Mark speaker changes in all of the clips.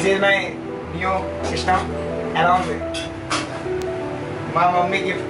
Speaker 1: this is my new system ఎలా ఉంది మా మమ్మీ గిఫ్ట్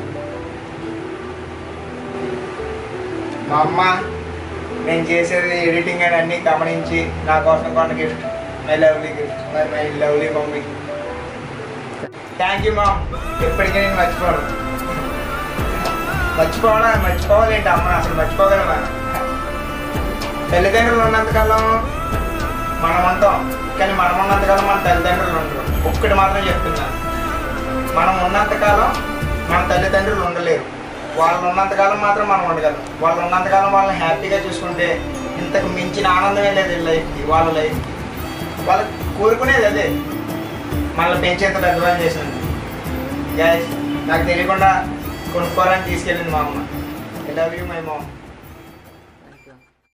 Speaker 1: మా అమ్మ నేను చేసేది ఎడిటింగ్ అని అన్నీ గమనించి నా కోసం కొన్న gift my lovely gift my my lovely mummy thank you mom ఎప్పటికీ నేను మర్చిపోను మర్చిపోవాలా మర్చిపోవాలేంటి అమ్మ అసలు మర్చిపోగలమా తల్లిదండ్రులు ఉన్నంతకాలం మనం ఉంటాం కానీ మనం ఉన్నంతకాలం మన తల్లిదండ్రులు ఉండరు ఒక్కటి మాత్రం చెప్తున్నాను మనం ఉన్నంతకాలం మన తల్లిదండ్రులు ఉండలేరు వాళ్ళు ఉన్నంతకాలం మాత్రం మనం ఉండగలం వాళ్ళు ఉన్నంతకాలం వాళ్ళని హ్యాపీగా చూసుకుంటే ఇంతకు మించిన ఆనందమే లేదు ఈ లైఫ్కి వాళ్ళ లైఫ్కి వాళ్ళు కోరుకునేది అదే మళ్ళీ పెంచేంత పెద్దవాళ్ళు చేసినందుకు గ్యాస్ నాకు తెలియకుండా కొనుక్కోవాలని తీసుకెళ్ళింది మా అమ్మ I love you my ma'am